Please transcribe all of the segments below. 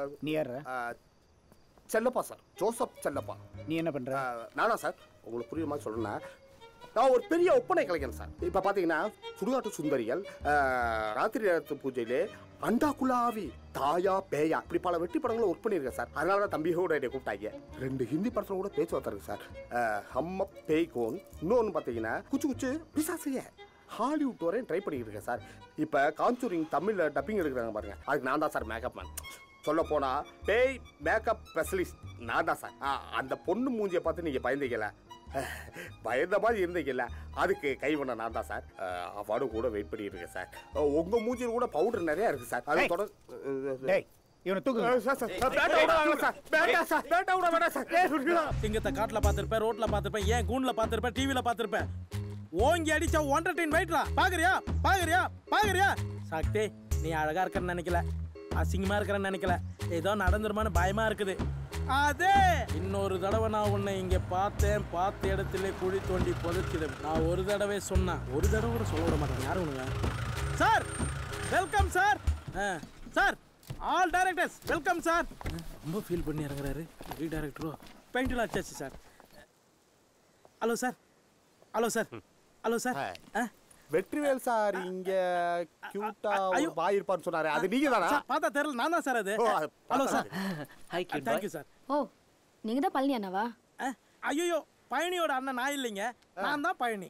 நீ யாரா Chellappa sir Joseph Chellappa நீ என்ன பண்ற ஆ, நானா சார் உங்களுக்கு புரியுற மாதிரி சொல்லணும்னா நான் ஒரு பெரிய ஒப்பனை கலைஞன் சார் இப்போ பார்த்தீங்கன்னா சுடுகாட்டு சுந்தரிகள் ஆ, ராத்திரி நேரத்து பூஜையிலே அண்டாக்குலாவி தாயா பேயா இப்படி பல வெற்றி படங்களை ஒர்க் பண்ணியிருக்கேன் சார் அதனால தான் தம்பியோட என்னை கூப்பிட்டாங்க ரெண்டு ஹிந்தி படத்தில் கூட பேச்சுவார்த்தை இருக்கு சார் ஆ, ஹம்ம பேய் கோன் இன்னொன்று பார்த்தீங்கன்னா குச்சு குச்சு பிசாசிய ஹாலிவுட் வரையும் ட்ரை பண்ணிட்டு இருக்கேன் சார் இப்போ காஞ்சூரிங் தமிழில் டப்பிங் எடுக்கிறாங்க பாருங்க அதுக்கு நான் தான் சார் மேக்கப் மேன் சொல்ல போனா பேய் மேக்கப் ஸ்பெஷலிஸ்ட் நான் தான் சார் ஆ, அந்த பொண்ணு மூஞ்சியை பார்த்து நீங்க பயந்தீங்கல்ல பயந்த மாதிரி இருந்தீங்கல்ல அதுக்கு கை பண்ண நான் தான் சார் அவார்டு கூட வெயிட் பண்ணிட்டு இருக்கேன் சார் அஹ், உங்க மூஞ்சியில் கூட பவுடர் நிறைய இருக்கு சார் அது டேய். தொடர் டேய் இவனை தூக்கு அஹ், சார், சார், பேட்டா விட வேணாம் சார் பேட்டா சார் பேட்டா விட வேணாம் சார் ஏய், விடுடா. சிங்கத்தை காட்டுல பார்த்திருப்பேன் ரோட்ல பார்த்திருப்பேன் ஏன் கூண்ல பார்த்திருப்பேன் டிவில பார்த்திருப்பேன் ஓங்கி அடிச்சா ஒன்றரை டைன் வெயிட்ரா பாக்குறியா பாக்குறியா பாக்குறியா சாக்தே நீ அழகா இருக்கன்னு நினைக்கல அசிங்கமா இருக்கிறன்னு நினைக்கல ஏதோ நடந்துருமான்னு பயமா இருக்குது அதே இன்னொரு தடவை நான் உன்னை இங்க பார்த்தேன் பார்த்த இடத்துல குழி தோண்டி புதைச்சிடும் நான் ஒரு தடவை சொன்னேன் ஒரு தடவை கூட சொல்ல விட மாட்டேன் யாரும் உனங்க sir welcome sir sir all directors welcome sir ரொம்ப ஃபீல் பண்ணி இறங்குறாரு ரீ டைரக்டரோ பெயிண்டில் ஆச்சாச்சு sir hello sir hello sir hello sir ஆ வெற்றிவேல் சார் இங்க கியூட்டா ஐயோ. வாய் இருப்பான்னு சொன்னாரு அது நீங்க தானா சார் பார்த்தா தெரியல நான் தான் சார் அது ஓ, அது hello sir hi cute thank you sir ஓ நீங்க தான் பழனி அண்ணாவா ஐயோ பழனியோட அண்ணன் நான் இல்லைங்க நான் தான் பழனி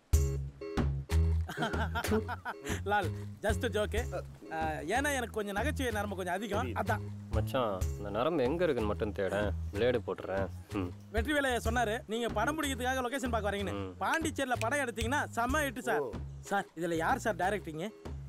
லால் ஜஸ்ட் ஜோக்கு ஏன்னா எனக்கு கொஞ்சம் நகைச்சுவை நரம்பு கொஞ்சம் அதிகம் அதான் மச்சான் இந்த நரம்பு எங்க இருக்குன்னு மட்டும் தேடேன் பிளேடு போட்டுறேன் ம் வெற்றி வேலையை சொன்னாரு நீங்க படம் பிடிக்கிறதுக்காக லொகேஷன் பார்க்க வரீங்கன்னு பாண்டிச்சேரியில படம் எடுத்தீங்கன்னா செம்ம எட்டு சார் சார் இதுல யார் சார் டைரக்டிங்க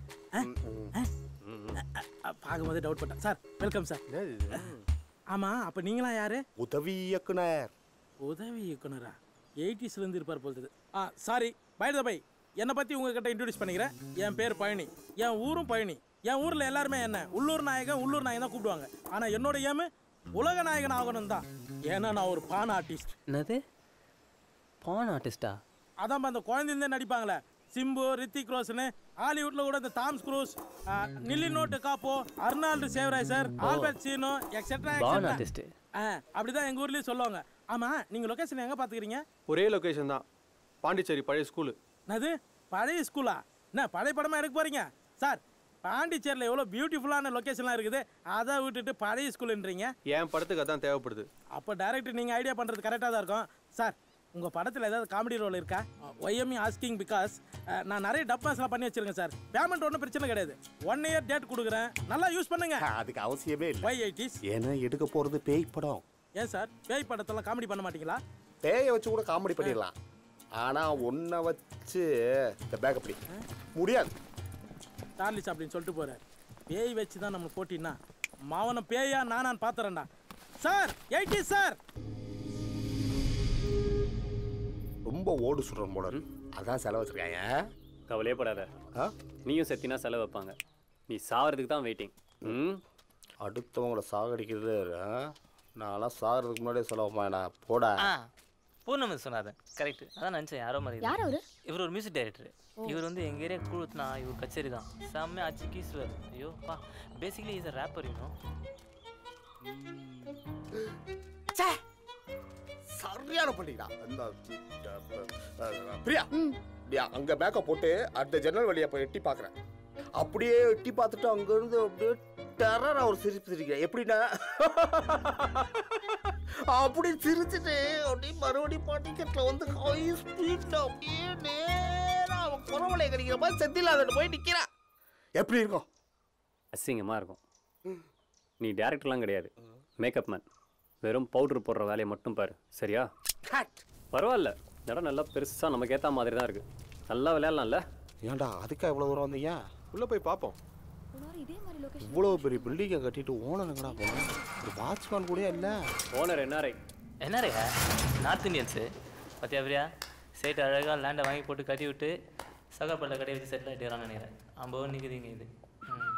பார்க்கும்போது டவுட் பட்டேன் சார் வெல்கம் சார் ஆமா அப்ப நீங்களா யாரு உதவி இயக்குனர் உதவி இயக்குனரா எயிட்டிஸ்ல இருந்து இருப்பார் போலது ஆ சாரி பை த பை என்னை பத்தி உங்ககிட்ட இன்ட்ரோடியூஸ் பண்ணிக்கிறேன் என் பேர் பழனி என் ஊரும் பழனி என் ஊர்ல எல்லாருமே என்ன உள்ளூர் நாயகன் உள்ளூர் நாயகன் தான் கூப்பிடுவாங்க ஆனா என்னோட ஏமு உலக நாயகன் ஆகணும் தான் ஏன்னா நான் ஒரு பான் ஆர்டிஸ்ட் என்னது பான் ஆர்டிஸ்டா அதான் அந்த குழந்தைந்தே நடிப்பாங்களே சிம்பு ரித்திக் ரோஷன் ஹாலிவுட்ல கூட இந்த தாம்ஸ் க்ரூஸ் நில்லி நோட்டு காப்போ அர்னால்டு சேவராய் சார் ஆல்பர்ட் சீனோ எக்ஸெட்ரா பான் ஆர்டிஸ்ட் அப்படிதான் எங்க ஊர்லயும் சொல்லுவாங்க ஆமா நீங்க லொகேஷன் எங்க பாத்துக்கிறீங்க ஒரே லொகேஷன் தான் பாண்டிச்சேரி பழைய ஸ்கூலு என்னது பழைய ஸ்கூலா என்ன பழைய படமா எடுக்க போறீங்க சார் பாண்டிச்சேரியில் எவ்வளோ பியூட்டிஃபுல்லான லொக்கேஷன்லாம் இருக்குது அதை விட்டுட்டு பழைய ஸ்கூலுன்றீங்க என் படத்துக்கு அதான் தேவைப்படுது அப்போ டேரக்டர் நீங்கள் ஐடியா பண்ணுறது கரெக்டாக தான் இருக்கும் சார் உங்கள் படத்தில் ஏதாவது காமெடி ரோல் இருக்கா ஒய்எம்இ ஆஸ்கிங் பிகாஸ் நான் நிறைய டப் மேட்ச்லாம் பண்ணி வச்சிருக்கேன் சார் பேமெண்ட் ஒன்றும் பிரச்சனை கிடையாது ஒன் இயர் டேட் கொடுக்குறேன் நல்லா யூஸ் பண்ணுங்க அதுக்கு அவசியமே இல்லை ஒய் எயிட்டிஸ் ஏன்னா எடுக்க போறது பேய் படம் ஏன் சார் பேய் படத்தெல்லாம் காமெடி பண்ண மாட்டீங்களா பேயை வச்சு கூட காமெடி பண்ணிடலாம் ஆனா ஒன்றை வச்சு இந்த பேக் அப்படி முடியாது சார்லிஸ் அப்படின்னு சொல்லிட்டு போறாரு பேய் வச்சு தான் நம்ம போட்டின்னா மாவன பேயா நானான்னு பாத்துறேன்டா சார் எயிட்டி சார் ரொம்ப ஓடு சுடுற போல இருக்கு. அதான் செலவு வச்சிருக்காங்க கவலையே படாத ஆ? நீயும் செத்தினா செலவு வைப்பாங்க நீ சாவறதுக்கு தான் வெயிட்டிங் ம் அடுத்தவங்கள சாகடிக்கிறது ஆ? நான்லாம் சாகிறதுக்கு முன்னாடியே செலவு வேணாம் போடா ஆ பூர்ணமதி சொன்னாதன் கரெக்ட் அதான் நினச்சேன் யாரோ மாதிரி யார் அவரு இவர் ஒரு மியூசிக் டைரக்டர் இவர் வந்து எங்க ஏரியா கூழுத்துனா இவர் கச்சேரி தான் செம்மையா அச்சு கீசுவார் ஐயோ பா basically is a rapper you know சரியான பண்ணிடா அந்த அஹ், பிரியா பிரியா அங்க பேக்கை போட்டு அந்த ஜன்னல் வழியா போய் எட்டி பார்க்கறேன் அப்படியே எட்டி பார்த்துட்டு அங்க இருந்து அப்படியே டெரரா ஒரு சிரிப்பு சிரிக்கிறேன் எப்படின்னா அப்படி சிரிச்சுட்டு அப்படியே மறுபடியும் பாட்டிக்கெட்ல வந்து ஹை ஸ்பீட்ல அப்படியே நேரா அவன் குறவலை கடிக்கிற மாதிரி செந்தில் அதில் போய் நிக்கிறான் எப்படி இருக்கும் அசிங்கமாக இருக்கும் நீ டேரக்டர்லாம் கிடையாது மேக்கப் மேன் வெறும் பவுடர் போடுற வேலையை மட்டும் பாரு சரியா Cut. பரவாயில்ல இந்த இடம் நல்லா பெருசாக நமக்கு ஏற்ற மாதிரி தான் இருக்குது நல்லா விளையாடலாம்ல ஏன்டா அதுக்கா இவ்வளவு தூரம் வந்தீங்க உள்ள போய் பார்ப்போம் இதே மாதிரி லொகேஷன் இவ்வளவு பெரிய பில்டிங்கை கட்டிட்டு ஓனருங்கடா போனேன் ஒரு வாட்ச்மேன் கூட இல்லை ஓனர் என்ஆர்ஐ என்ன ரே நார்த் இந்தியன்ஸு பத்தியா பிரியா சேட்டு அழகாக லேண்டை வாங்கி போட்டு கட்டி விட்டு சகாப்பட்டில் கட்டி வச்சு செட்டில் ஆகிட்டு நினைக்கிறேன் ஐம்பது நிற்குதுங்க இது ம்.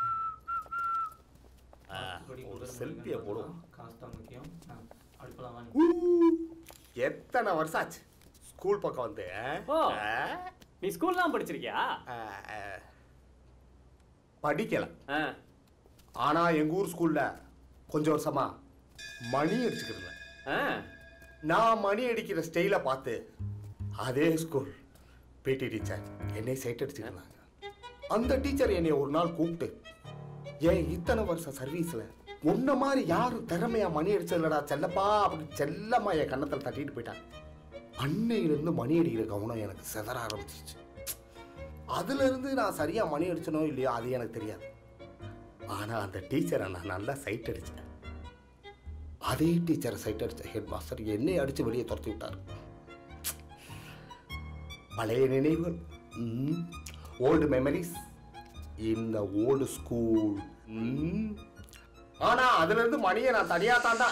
ஒரு செல்ஃபியை போடுவோம் காசு தான் முக்கியம் ஆ, அடுப்பெல்லாம் வாங்கி எத்தனை வருஷம் ஆச்சு ஸ்கூல் பக்கம் வந்து ஓ ஆ? நீ ஸ்கூல்லாம் படிச்சிருக்கியா ஆ, ஆ. படிக்கல ஆ ஆனா எங்க ஊர் ஸ்கூல்ல கொஞ்சம் வருஷமா மணி அடிச்சுக்கிறேன் ஆ நான் மணி அடிக்கிற ஸ்டைலை பார்த்து அதே ஸ்கூல் பிடி டீச்சர் என்னை சைட் அடிச்சுக்கிறாங்க அந்த டீச்சர் என்னை ஒரு நாள் கூப்பிட்டு ஏன் இத்தனை வருஷம் சர்வீஸில் உன்ன மாதிரி யாரும் திறமையா மணி அடிச்சதில்லடா செல்லப்பா அப்படி செல்லம்மா என் கன்னத்தில் தட்டிட்டு போயிட்டாங்க அன்னையிலிருந்து மணி அடிக்கிற கவனம் எனக்கு செதற ஆரம்பிச்சிச்சு அதுல இருந்து நான் சரியா மணி அடிச்சனோ இல்லையோ அது எனக்கு தெரியாது ஆனா அந்த டீச்சரை நான் நல்லா சைட் அடிச்சேன் அதே டீச்சரை சைட் அடிச்ச ஹெட் மாஸ்டர் என்னை அடிச்சு வெளியே துரத்தி விட்டார் பழைய நினைவுகள் ஓல்டு மெமரிஸ் இந்த ஓல்டு ஸ்கூல் ஆனா அதுல இருந்து மணியை நான் தனியா தாண்டா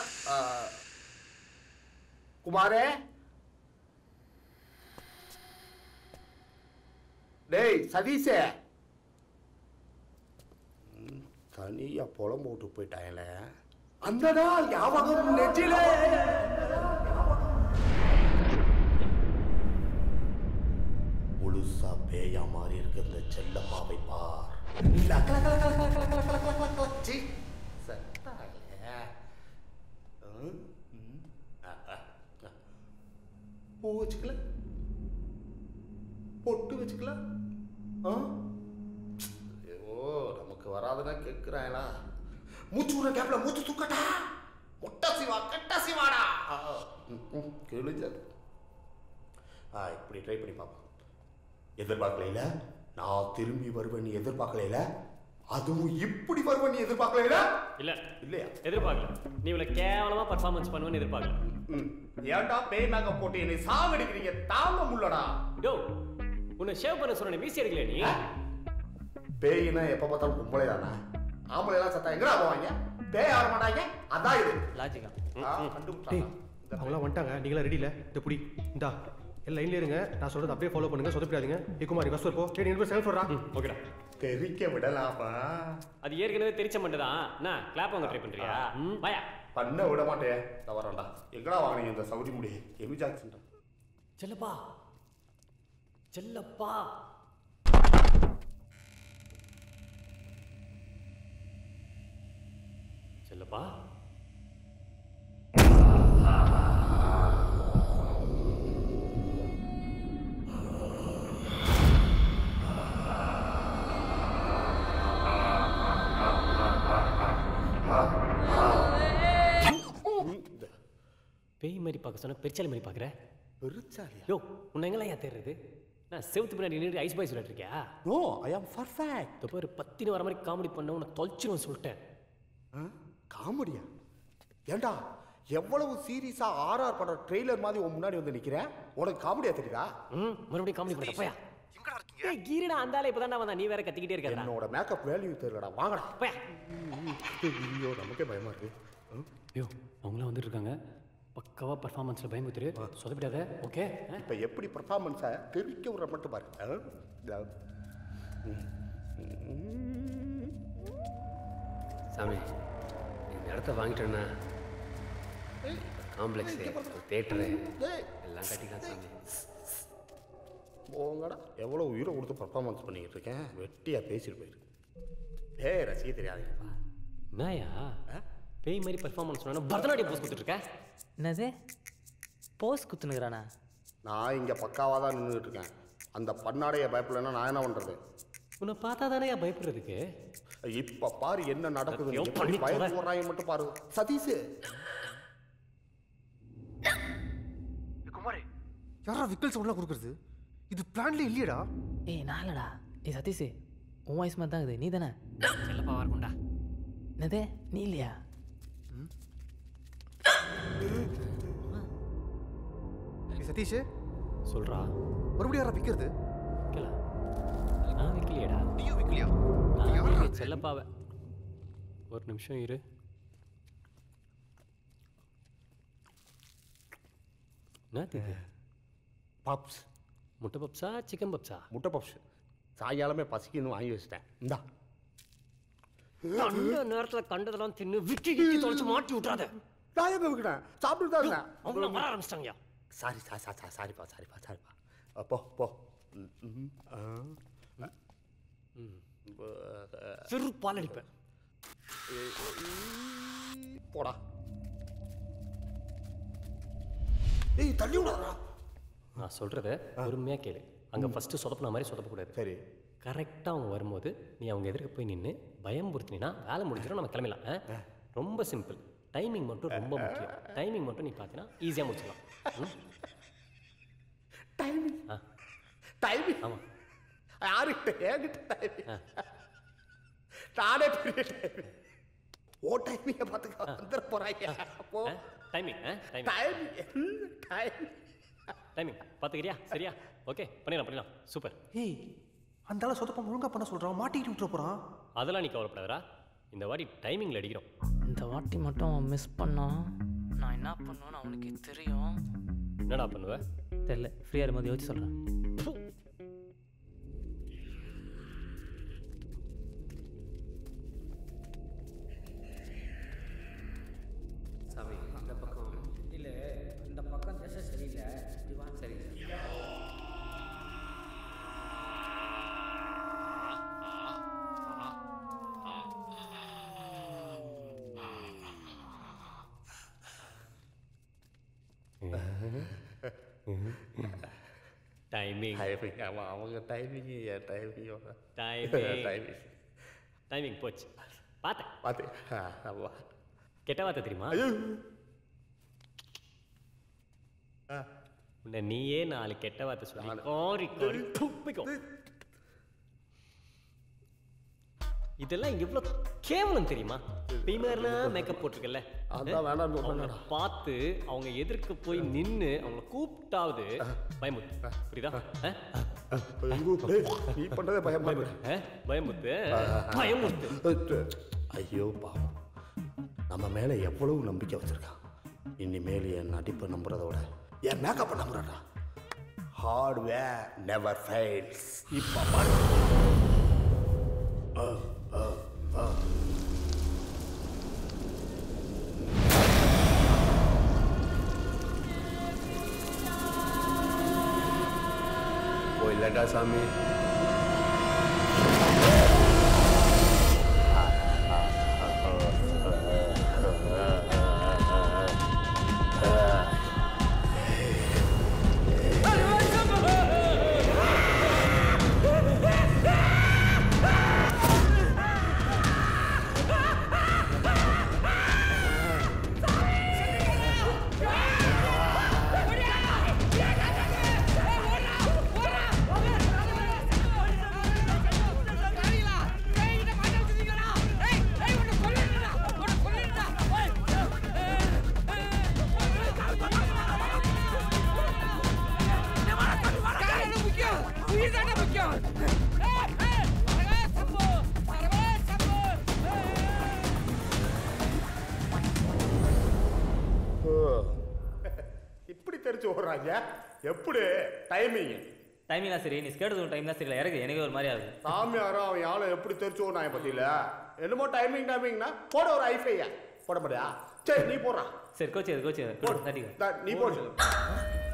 குமாரே டேய் சதீஷே ம், தனியா புலம்பு விட்டு போயிட்டாங்கள அந்த நாள் ஞாபகம் நெற்றிலே முழுசா பேயா மாறி இருக்கிற செல்லம்மாவை பார் இல்ல, கல, கல, கல, கல, கல, கல, கல, கல, கல, சீ. செத்தாங்களே. ம், ம், ஆ, ஆ, ஆ. பூ வச்சுக்கல பொட்டு வச்சுக்கல ஆ ஐயோ நமக்கு வராதுன்னா கேட்குறாங்களா மூச்சு விடுற கேப்ல மூச்சு தூக்கட்டா முட்டை சிவா கெட்ட சிவாடா ஆ, ம், ம், கிழிஞ்சது ஆ இப்படி ட்ரை பண்ணி பார்ப்போம் எதிர்பார்க்கலையில நான் திரும்பி வருவேன் எதிர்பார்க்கலையில அதுவும் இப்படி வருவேன் நீ எதிர்பார்க்கலையில இல்ல இல்லையா எதிர்பார்க்கல நீ இவ்வளவு கேவலமா பர்ஃபார்மன்ஸ் பண்ணுவேன்னு எதிர்பார்க்கல ம் ஏன்டா பேய் மேக்கப் போட்டு என்னை சாவடிக்கிறீங்க தாங்க முள்ளடா டோ உன்னை ஷேவ் பண்ண சொன்ன மீசி எடுக்கல நீ பேய்னா எப்ப பார்த்தாலும் கும்பலே தானே ஆம்பளை எல்லாம் சத்தா எங்கடா போவாங்க பேய் ஆட மாட்டாங்க அதான் இது லாஜிக்கா ஆ, கண்டுபிடிச்சாங்க. இந்த அவங்களாம் வந்துட்டாங்க நீங்களாம் ரெடியில் இந்த புடி இந்தா எல்லாம் லைன்ல இருங்க நான் சொல்றது அப்படியே ஃபாலோ பண்ணுங்க சொதப்பிடாதீங்க ஏ குமார் ஃபர்ஸ்ட் போ ஏய் நீ போய் செல்ஃப் வர்றா ஓகேடா தெரிக்க விடலாமா அது ஏற்கனவே தெரிச்ச மட்டும் தான் என்ன கிளாப் வாங்க ட்ரை பண்றியா ம் வாயா பண்ண விட மாட்டேன் இந்த வரேன்டா எங்கடா வாங்கினீங்க இந்த சவுதி முடி எமி ஜாக்சன் செல்லப்பா செல்லப்பா செல்லப்பா பேய் மாதிரி பார்க்க சொன்னா பெருச்சாலி மாதிரி பார்க்குற பெருச்சாலியா யோ உன்னை எங்கெல்லாம் ஏன் தேடுறது நான் செவுத்து பின்னாடி நின்று ஐஸ் பாய் சொல்லிட்டு இருக்கியா நோ ஐ ஆம் பர்ஃபெக்ட் இந்த பேர் பத்தினு வர மாதிரி காமெடி பண்ண உன்னை தொலைச்சிரும் சொல்லிட்டேன் காமெடியா ஏண்டா எவ்வளவு சீரியஸா ஆர்ஆர் படம் ட்ரெய்லர் மாதிரி உன் முன்னாடி வந்து நிக்கிறேன் உனக்கு காமெடியா தெரியுதா ம் மறுபடியும் காமெடி பண்ண போயா ஏய் கீரடா அந்த ஆளை இப்பதான் வந்தா நீ வேற கத்திக்கிட்டே இருக்கடா என்னோட மேக்கப் வேல்யூ தெரியலடா வாங்கடா போயா ஐயோ நமக்கே பயமா இருக்கு ம்? ஐயோ அவங்களாம் வந்துட்டு இருக்காங்க பக்காவா பர்ஃபார்மன்ஸ்ல பயமுத்துரு சொதப்பிடாத ஓகே இப்ப எப்படி பர்ஃபார்மன்ஸை தெரிவிக்க விடுற மட்டும் பாரு ஆ? இதா. சாமி இந்த இடத்த வாங்கிட்டேன்னா காம்ப்ளெக்ஸு தேட்டரு டேய், எல்லாம் கட்டிக்கலாம் சாமி போங்கடா எவ்வளோ உயிரை கொடுத்து பர்ஃபார்மன்ஸ் பண்ணிக்கிட்டு இருக்கேன் வெட்டியா பேசிட்டு போயிரு ஏய் ரசிக்க தெரியாதுப்பா என்னயா பேய் மாதிரி பர்ஃபார்மன்ஸ் சொன்னா பரதநாட்டியம் போஸ் கொடுத்துட்டு இருக்க என்னது போஸ் குத்துனுக்குறானா நான் இங்கே பக்காவாக தான் நின்றுட்டு இருக்கேன் அந்த பண்ணாடைய பயப்படலைன்னா நான் என்ன பண்ணுறது உன்னை பார்த்தா தானே பயப்படுறதுக்கு இப்போ பாரு என்ன நடக்குது ஐயோ, எப்படி பண்ணி பயம் தொலை. போடுறாங்க மட்டும் பாரு சதீஷ் குமாரே யாரா விக்கல் சவுண்ட்லாம் கொடுக்குறது இது பிளான்ல இல்லையடா ஏய் நாளடா ஏய் சதீஷ் உன் வயசு மாதிரி தான் இருக்குது நீ தானே செல்லப்பா இருக்கும்டா என்னது நீ இல்லையா ஏய் சதீஷ் சொல்றா மறுபடியும் யாரா விக்கிறது வைக்கல நான் வைக்கலையேடா நீயும் விக்கலையா நான் வைக்கல, செல்லப்பாவை ஒரு நிமிஷம் இரு என்னது இது? பப்ஸ் முட்டை பப்ஸா சிக்கன் பப்ஸா முட்டை பப்ஸ் சாயங்காலமே பசிக்குன்னு வாங்கி வச்சிட்டேன் இந்தா அந்த நேரத்துல கண்டதெல்லாம் தின்னு விக்கி கிக்கி தொலைச்சு மாட்டி விட்றாத நான் எங்க வைக்கிறேன் சாப்பிட்டு தான் இருந்தேன் அவங்க வர ஆரம்பிச்சிட்டாங்கயா சாரி சாரி சாரி சாரி சாரிப்பா சாரிப்பா சாரிப்பா அ, போ போ ம், ம், ஆ. ம். ப- சிறு பால் அடிப்பேன் போடா ஏய் தள்ளி விடாதா நான் சொல்கிறத பொறுமையாக கேளு அங்கே ஃபஸ்ட்டு சொதப்பின மாதிரி சொதப்பக்கூடாது சரி கரெக்டாக அவங்க வரும்போது நீ அவங்க எதிர்க்க போய் நின்று பயம்புறுத்தினா வேலை முடிஞ்சிடும் நம்ம கிளம்பலாம் ஆ? ரொம்ப சிம்பிள் டைமிங் மட்டும் ரொம்ப முக்கியம் டைமிங் மட்டும் நீ பார்த்தீங்கன்னா ஈஸியாக முடிச்சிடலாம் ம்? டைமிங் ஆ டைமிங் ஆமாம் யாருக்கிட்ட என்கிட்ட டைமிங் நானே பெரிய டைமிங் ஓ டைமிங்க பார்த்துக்க வந்துட போறாங்க அப்போ டைமிங் ஆ டைமிங் டைமிங் டைமிங் டைமிங் பார்த்துக்கிறியா சரியா ஓகே பண்ணிடலாம் பண்ணிடலாம் சூப்பர் ஏய் அந்த ஆளை சொதப்பம் ஒழுங்கா பண்ண சொல்றான் மாட்டிக்கிட்டு விட்டுற போறான் அதெல்லாம் நீ கவலைப்படாதடா இந்த வாட்டி டைமிங்கில் அடிக்கிறோம் இந்த வாட்டி மட்டும் அவன் மிஸ் பண்ணான் நான் என்ன பண்ணுவேன்னு அவனுக்கு தெரியும் என்னடா பண்ணுவ தெரில ஃப்ரீயாக இருக்கும்போது யோசிச்சு சொல்கிறேன் சாமி இந்த பக்கம் இல்லை இந்த பக்கம் திசை சரியில்லை இப்படி வா சரி டைமிங் டைமிங் ஆமாம் அவங்க டைமிங் என் டைமிங்கோட டைமிங் டைமிங் டைமிங் போச்சு பார்த்தேன் பார்த்து ஆ ஆமாம் கெட்ட வார்த்தை தெரியுமா உன்னை நீயே நாலு கெட்ட வார்த்தை சொல்லி கோரி கோரி துப்பிக்கோ இதெல்லாம் இவ்வளோ கேவலம் தெரியுமா பீமர்னா மேக்கப் போட்டிருக்கல்ல அதான் வேணாம்னு அவங்கள சொன்னேன்டா. பார்த்து அவங்க எதிர்க்க போய் நின்று அவங்கள கூப்பிட்டாவது பயமுத்து புரியுதா ஆ? நீ பண்ணுறதே பயமா இருக்கு. ஆ? பயமுத்து பயமுத்து ஐயோ பாவம் நம்ம மேலே எவ்வளவு நம்பிக்கை வச்சிருக்கான் இனிமேல் என் நடிப்பை நம்புறத விட என் மேக்கப்பை நம்புறடா ஹார்ட்வேர் நெவர் ஃபெயில்ஸ் இப்போ பாரு ஆ, ஆ, ஆ. போயில்லடா சாமி இப்படி தெரிஞ்சு ஓடுறாங்க எப்படி டைமிங் டைமிங்லாம் சரி நீ ஸ்கேட் டைம் தான் சரியில்லை இறகு எனக்கு ஒரு மாதிரி ஆகுது சாமியாரும் அவன் யாரும் எப்படி தெரிஞ்சு ஓடுறாங்க பத்தியில என்னமோ டைமிங் டைமிங்னா போட ஒரு ஐஃபையா போட முடியா சரி நீ போடுறா சரி கோச்சு அது கோச்சு அது தட்டிக்கோ நீ போடு